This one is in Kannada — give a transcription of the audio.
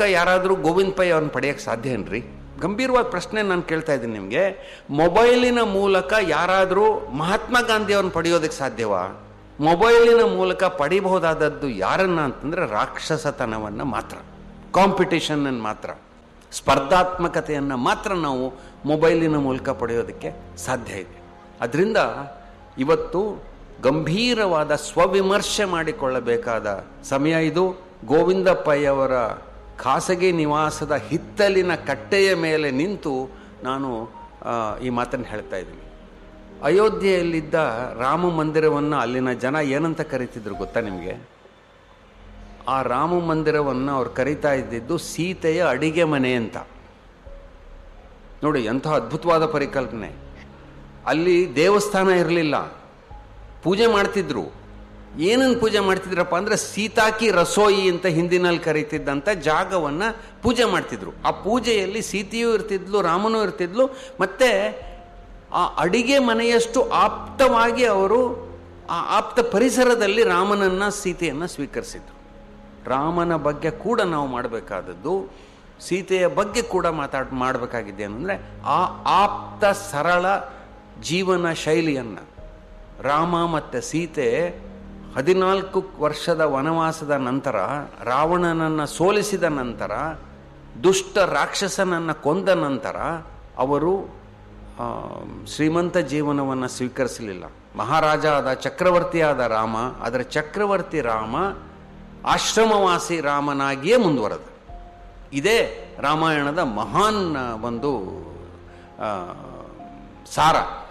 ಯಾರಾದರೂ ಗೋವಿಂದ ಪೈ ಅವ್ರನ್ನ ಪಡೆಯೋಕ್ಕೆ ಸಾಧ್ಯ ಏನ್ರಿ ಗಂಭೀರವಾದ ಪ್ರಶ್ನೆ ನಾನು ಕೇಳ್ತಾ ಇದ್ದೀನಿ ನಿಮಗೆ ಮೊಬೈಲಿನ ಮೂಲಕ ಯಾರಾದರೂ ಮಹಾತ್ಮ ಗಾಂಧಿ ಅವ್ರನ್ನ ಪಡೆಯೋದಕ್ಕೆ ಸಾಧ್ಯವಾ ಮೊಬೈಲಿನ ಮೂಲಕ ಪಡಿಬಹುದಾದದ್ದು ಯಾರನ್ನ ಅಂತಂದ್ರೆ ರಾಕ್ಷಸತನವನ್ನು ಮಾತ್ರ ಕಾಂಪಿಟೇಷನ್ ಮಾತ್ರ ಸ್ಪರ್ಧಾತ್ಮಕತೆಯನ್ನು ಮಾತ್ರ ನಾವು ಮೊಬೈಲಿನ ಮೂಲಕ ಪಡೆಯೋದಕ್ಕೆ ಸಾಧ್ಯ ಇದೆ ಅದರಿಂದ ಇವತ್ತು ಗಂಭೀರವಾದ ಸ್ವವಿಮರ್ಶೆ ಮಾಡಿಕೊಳ್ಳಬೇಕಾದ ಸಮಯ ಇದು ಗೋವಿಂದ ಪೈ ಅವರ ಖಾಸಗಿ ನಿವಾಸದ ಹಿತ್ತಲಿನ ಕಟ್ಟೆಯ ಮೇಲೆ ನಿಂತು ನಾನು ಆ, ಈ ಮಾತನ್ನು ಹೇಳ್ತಾ ಇದ್ದೀನಿ ಅಯೋಧ್ಯೆಯಲ್ಲಿದ್ದ ರಾಮ ಮಂದಿರವನ್ನು ಅಲ್ಲಿನ ಜನ ಏನಂತ ಕರೀತಿದ್ರು ಗೊತ್ತಾ ನಿಮಗೆ ಆ ರಾಮ ಮಂದಿರವನ್ನು ಅವ್ರು ಕರೀತಾ ಇದ್ದಿದ್ದು ಸೀತೆಯ ಅಡಿಗೆ ಮನೆ ಅಂತ ನೋಡಿ ಎಂಥ ಅದ್ಭುತವಾದ ಪರಿಕಲ್ಪನೆ ಅಲ್ಲಿ ದೇವಸ್ಥಾನ ಇರಲಿಲ್ಲ ಪೂಜೆ ಮಾಡ್ತಿದ್ರು ಏನನ್ನು ಪೂಜೆ ಮಾಡ್ತಿದ್ರಪ್ಪ ಅಂದ್ರೆ ಸೀತಾಕಿ ರಸೋಯಿ ಅಂತ ಹಿಂದಿನಲ್ಲಿ ಕರೀತಿದ್ದಂಥ ಜಾಗವನ್ನು ಪೂಜೆ ಮಾಡ್ತಿದ್ರು ಆ ಪೂಜೆಯಲ್ಲಿ ಸೀತೆಯೂ ಇರ್ತಿದ್ಲು ರಾಮನೂ ಇರ್ತಿದ್ಲು ಮತ್ತೆ ಆ ಅಡಿಗೆ ಮನೆಯಷ್ಟು ಆಪ್ತವಾಗಿ ಅವರು ಆ ಆಪ್ತ ಪರಿಸರದಲ್ಲಿ ರಾಮನನ್ನ ಸೀತೆಯನ್ನು ಸ್ವೀಕರಿಸಿದ್ರು ರಾಮನ ಬಗ್ಗೆ ಕೂಡ ನಾವು ಮಾಡಬೇಕಾದದ್ದು ಸೀತೆಯ ಬಗ್ಗೆ ಕೂಡ ಮಾತಾಡ್ ಮಾಡಬೇಕಾಗಿದೆ ಅಂದರೆ ಆ ಆಪ್ತ ಸರಳ ಜೀವನ ಶೈಲಿಯನ್ನು ರಾಮ ಮತ್ತು ಸೀತೆ ಹದಿನಾಲ್ಕು ವರ್ಷದ ವನವಾಸದ ನಂತರ ರಾವಣನನ್ನು ಸೋಲಿಸಿದ ನಂತರ ದುಷ್ಟ ರಾಕ್ಷಸನನ್ನು ಕೊಂದ ನಂತರ ಅವರು ಆ, ಶ್ರೀಮಂತ ಜೀವನವನ್ನು ಸ್ವೀಕರಿಸಲಿಲ್ಲ ಮಹಾರಾಜ ಆದ ಚಕ್ರವರ್ತಿ ಆದ ರಾಮ ಅದರ ಚಕ್ರವರ್ತಿ ರಾಮ ಆಶ್ರಮವಾಸಿ ರಾಮನಾಗಿಯೇ ಮುಂದುವರೆದ ಇದೇ ರಾಮಾಯಣದ ಮಹಾನ್ ಒಂದು ಆ, ಸಾರ